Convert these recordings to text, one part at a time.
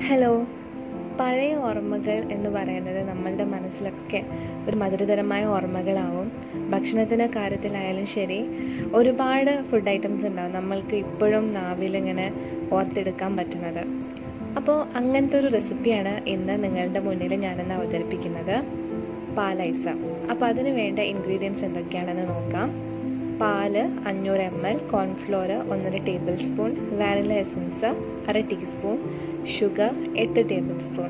hello പഴയ ഓർമ്മകൾ എന്ന് പറയുന്നത് നമ്മളുടെ മനസ്സിലൊക്കെ ഒരു മധുരതരമായ ഓർമ്മകളാവും ഭക്ഷണത്തിൻ്റെ കാര്യത്തിലായാലും ശരി ഒരുപാട് ഫുഡ് ഐറ്റംസ് ഉണ്ടാവും നമ്മൾക്ക് ഇപ്പോഴും നാവിലിങ്ങനെ ഓർത്തെടുക്കാൻ പറ്റുന്നത് അപ്പോൾ അങ്ങനത്തെ ഒരു റെസിപ്പിയാണ് ഇന്ന് നിങ്ങളുടെ മുന്നിൽ ഞാനിന്ന് അവതരിപ്പിക്കുന്നത് പാലൈസ അപ്പോൾ അതിന് വേണ്ട ഇൻഗ്രീഡിയൻസ് എന്തൊക്കെയാണെന്ന് നോക്കാം പാല് അഞ്ഞൂറ് എം എൽ കോൺഫ്ലോർ ഒന്നര ടേബിൾ സ്പൂൺ വാനില എസൻസ് അര ടീസ്പൂൺ ഷുഗർ എട്ട് ടേബിൾ സ്പൂൺ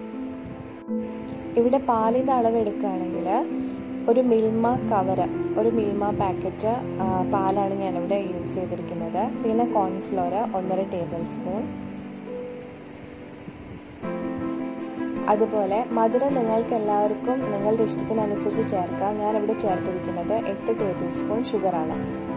ഇവിടെ പാലിൻ്റെ അളവ് എടുക്കുകയാണെങ്കിൽ ഒരു മിൽമ കവർ ഒരു മിൽമ പാക്കറ്റ് പാലാണ് ഞാനിവിടെ യൂസ് ചെയ്തിരിക്കുന്നത് പിന്നെ കോൺഫ്ലോർ ഒന്നര ടേബിൾ സ്പൂൺ അതുപോലെ മധുരം നിങ്ങൾക്ക് എല്ലാവർക്കും നിങ്ങളുടെ ഇഷ്ടത്തിനനുസരിച്ച് ചേർക്കാം ഞാനിവിടെ ചേർത്തിരിക്കുന്നത് എട്ട് ടേബിൾ സ്പൂൺ ഷുഗറാണ്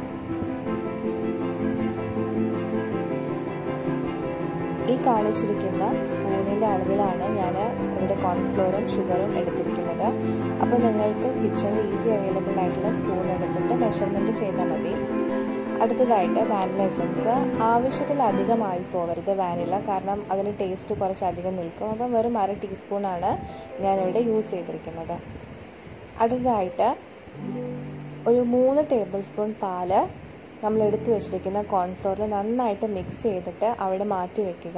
ഈ കാണിച്ചിരിക്കുന്ന സ്പൂണിൻ്റെ അളവിലാണ് ഞാൻ ഇവിടെ കോൺഫ്ലോറും ഷുഗറും എടുത്തിരിക്കുന്നത് അപ്പോൾ നിങ്ങൾക്ക് കിച്ചണിൽ ഈസി അവൈലബിൾ ആയിട്ടുള്ള സ്പൂൺ എടുത്തിട്ട് മെഷർമെൻറ്റ് ചെയ്താൽ മതി അടുത്തതായിട്ട് വാനില എസൻസ് ആവശ്യത്തിലധികമായി പോകരുത് വാനില കാരണം അതിന് ടേസ്റ്റ് കുറച്ചധികം നിൽക്കും അപ്പം വെറും അര ടീസ്പൂണാണ് ഞാനിവിടെ യൂസ് ചെയ്തിരിക്കുന്നത് അടുത്തതായിട്ട് ഒരു മൂന്ന് ടേബിൾ സ്പൂൺ പാല് നമ്മൾ എടുത്തു വെച്ചിരിക്കുന്ന കോൺഫ്ലോറിൽ നന്നായിട്ട് മിക്സ് ചെയ്തിട്ട് അവിടെ മാറ്റി വെക്കുക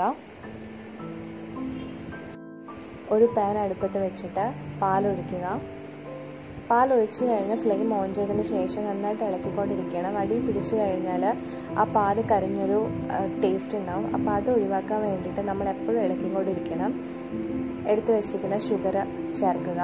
ഒരു പാൻ അടുപ്പത്ത് വെച്ചിട്ട് പാലൊഴിക്കുക പാൽ ഒഴിച്ച് കഴിഞ്ഞ് ഫ്ലെയിം ഓൺ ചെയ്തതിന് ശേഷം നന്നായിട്ട് ഇളക്കിക്കൊണ്ടിരിക്കണം അടി പിടിച്ചു കഴിഞ്ഞാൽ ആ പാല് കരിഞ്ഞൊരു ടേസ്റ്റ് ഉണ്ടാവും അപ്പോൾ അത് ഒഴിവാക്കാൻ വേണ്ടിയിട്ട് നമ്മൾ എപ്പോഴും ഇളക്കിക്കൊണ്ടിരിക്കണം എടുത്തു വെച്ചിരിക്കുന്ന ഷുഗർ ചേർക്കുക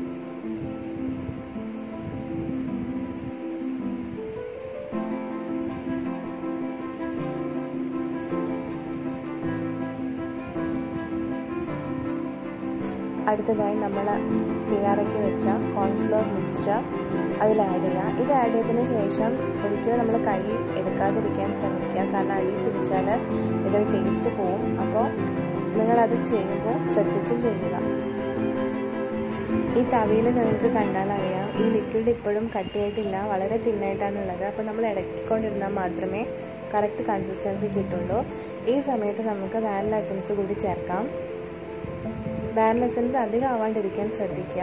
അടുത്തതായി നമ്മൾ തയ്യാറാക്കി വെച്ച കോൺഫ്ലോർ മിക്സ്ചർ അതിൽ ആഡ് ചെയ്യുക ഇത് ആഡ് ചെയ്തതിന് ശേഷം ഒരിക്കലും നമ്മൾ കൈ എടുക്കാതിരിക്കാൻ ശ്രമിക്കുക കാരണം അടി പിടിച്ചാൽ ഇതിൽ ടേസ്റ്റ് പോവും അപ്പോൾ നിങ്ങളത് ചെയ്യുമ്പോൾ ശ്രദ്ധിച്ച് ചെയ്യുക ഈ തവിയിൽ നിങ്ങൾക്ക് കണ്ടാൽ അറിയാം ഈ ലിക്വിഡ് ഇപ്പോഴും കട്ടിയായിട്ടില്ല വളരെ തിന്നായിട്ടാണുള്ളത് അപ്പോൾ നമ്മൾ ഇടയ്ക്കൊണ്ടിരുന്നാൽ മാത്രമേ കറക്റ്റ് കൺസിസ്റ്റൻസി കിട്ടുള്ളൂ ഈ സമയത്ത് നമുക്ക് വാനില എസൻസ് കൂടി ചേർക്കാം വാനില എസൻസ് അധികം ആവാണ്ടിരിക്കാൻ ശ്രദ്ധിക്കുക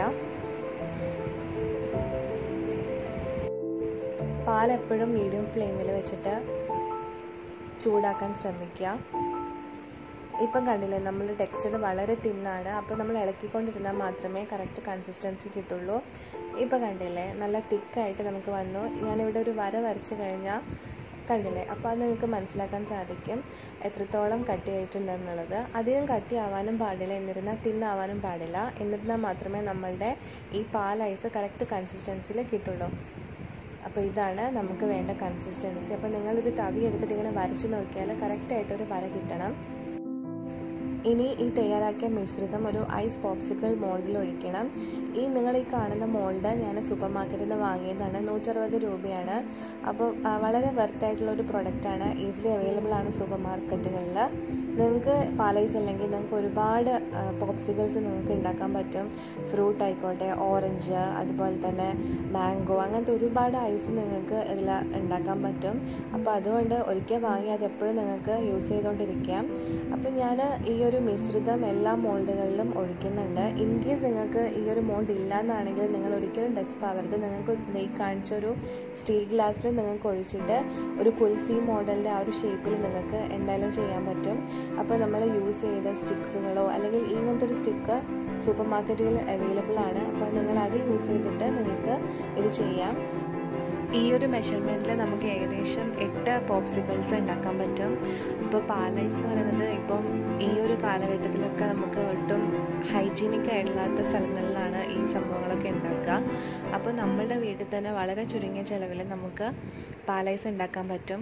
പാൽ എപ്പോഴും മീഡിയം ഫ്ലെയിമിൽ വെച്ചിട്ട് ചൂടാക്കാൻ ശ്രമിക്കുക ഇപ്പം കണ്ടില്ലേ നമ്മൾ ടെക്സ്ചർ വളരെ തിന്നാണ് അപ്പോൾ നമ്മൾ ഇളക്കിക്കൊണ്ടിരുന്നാൽ മാത്രമേ കറക്റ്റ് കൺസിസ്റ്റൻസി കിട്ടുള്ളൂ ഇപ്പം കണ്ടില്ലേ നല്ല തിക്കായിട്ട് നമുക്ക് വന്നു ഞാനിവിടെ ഒരു വര വരച്ച് കഴിഞ്ഞാൽ കണ്ടില്ലേ അപ്പോൾ അത് നിങ്ങൾക്ക് മനസ്സിലാക്കാൻ സാധിക്കും എത്രത്തോളം കട്ടിയായിട്ടുണ്ടെന്നുള്ളത് അധികം കട്ടിയാവാനും പാടില്ല എന്നിരുന്നാൽ തിന്നാവാനും പാടില്ല എന്നിരുന്നാൽ മാത്രമേ നമ്മളുടെ ഈ പാൽ ഐസ് കറക്റ്റ് കൺസിസ്റ്റൻസിയിൽ കിട്ടുള്ളൂ അപ്പോൾ ഇതാണ് നമുക്ക് വേണ്ട കൺസിസ്റ്റൻസി അപ്പോൾ നിങ്ങളൊരു തവി എടുത്തിട്ട് ഇങ്ങനെ വരച്ച് നോക്കിയാൽ കറക്റ്റായിട്ടൊരു വര കിട്ടണം ഇനി ഈ തയ്യാറാക്കിയ മിശ്രിതം ഒരു ഐസ് പോപ്സിക്കിൾ മോൾഡിൽ ഒഴിക്കണം ഈ നിങ്ങൾ ഈ കാണുന്ന മോൾഡ് ഞാൻ സൂപ്പർ മാർക്കറ്റിൽ നിന്ന് വാങ്ങിയതാണ് നൂറ്ററുപത് രൂപയാണ് അപ്പോൾ വളരെ വെർത്തായിട്ടുള്ള ഒരു പ്രൊഡക്റ്റാണ് ഈസിലി അവൈലബിൾ ആണ് സൂപ്പർ മാർക്കറ്റുകളിൽ നിങ്ങൾക്ക് പാലൈസ് അല്ലെങ്കിൽ നിങ്ങൾക്ക് ഒരുപാട് പോപ്സിക്കിൾസ് നിങ്ങൾക്ക് ഉണ്ടാക്കാൻ പറ്റും ഫ്രൂട്ട് ആയിക്കോട്ടെ ഓറഞ്ച് അതുപോലെ തന്നെ മാംഗോ അങ്ങനത്തെ ഒരുപാട് ഐസ് നിങ്ങൾക്ക് ഇതിൽ ഉണ്ടാക്കാൻ പറ്റും അപ്പോൾ അതുകൊണ്ട് ഒരിക്കൽ വാങ്ങി അത് എപ്പോഴും നിങ്ങൾക്ക് യൂസ് ചെയ്തുകൊണ്ടിരിക്കാം അപ്പോൾ ഞാൻ ഈ ഒരു മിശ്രിതം എല്ലാ മോൾഡുകളിലും ഒഴിക്കുന്നുണ്ട് ഇൻ കേസ് നിങ്ങൾക്ക് ഈ ഒരു മോൾഡ് ഇല്ല എന്നാണെങ്കിൽ നിങ്ങൾ ഒരിക്കലും ഡെസ്പ് ആവരുത് നിങ്ങൾക്ക് ഈ കാണിച്ച ഒരു സ്റ്റീൽ ഗ്ലാസ്സിൽ നിങ്ങൾക്ക് ഒഴിച്ചിട്ട് ഒരു കുൽഫി മോഡലിൻ്റെ ആ ഒരു ഷേപ്പിൽ നിങ്ങൾക്ക് എന്തായാലും ചെയ്യാൻ പറ്റും അപ്പോൾ നമ്മൾ യൂസ് ചെയ്ത സ്റ്റിക്സുകളോ അല്ലെങ്കിൽ ഇങ്ങനത്തെ ഒരു സ്റ്റിക്ക് സൂപ്പർ മാർക്കറ്റുകളിൽ അവൈലബിൾ ആണ് അപ്പോൾ നിങ്ങൾ അത് യൂസ് ചെയ്തിട്ട് നിങ്ങൾക്ക് ഇത് ചെയ്യാം ഈ ഒരു മെഷർമെൻറ്റിൽ നമുക്ക് ഏകദേശം എട്ട് പോപ്സിക്കിൾസ് ഉണ്ടാക്കാൻ പറ്റും ഇപ്പോൾ പാലൈസ് പറയുന്നത് ഇപ്പം ഈ ഒരു കാലഘട്ടത്തിലൊക്കെ നമുക്ക് ഒട്ടും ഹൈജീനിക് ആയില്ലാത്ത സ്ഥലങ്ങളിലാണ് ഈ സംഭവങ്ങളൊക്കെ ഉണ്ടാക്കുക അപ്പോൾ നമ്മളുടെ വീട്ടിൽ തന്നെ വളരെ ചുരുങ്ങിയ ചിലവിൽ നമുക്ക് പാലൈസ് ഉണ്ടാക്കാൻ പറ്റും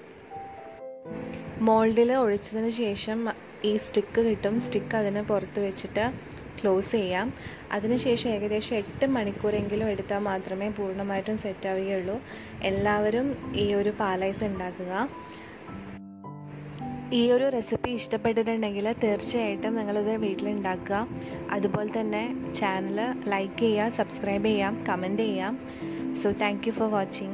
മോൾഡിൽ ഒഴിച്ചതിന് ശേഷം ഈ സ്റ്റിക്ക് കിട്ടും സ്റ്റിക്ക് അതിന് പുറത്ത് വെച്ചിട്ട് ക്ലോസ് ചെയ്യാം അതിനുശേഷം ഏകദേശം എട്ട് മണിക്കൂറെങ്കിലും എടുത്താൽ മാത്രമേ പൂർണ്ണമായിട്ടും സെറ്റ് ആവുകയുള്ളൂ എല്ലാവരും ഈ ഒരു പാലൈസ് ഉണ്ടാക്കുക ഈ ഒരു റെസിപ്പി ഇഷ്ടപ്പെട്ടിട്ടുണ്ടെങ്കിൽ തീർച്ചയായിട്ടും നിങ്ങളിത് വീട്ടിലുണ്ടാക്കുക അതുപോലെ തന്നെ ചാനൽ ലൈക്ക് ചെയ്യുക സബ്സ്ക്രൈബ് ചെയ്യാം കമൻറ്റ് ചെയ്യാം so thank you for watching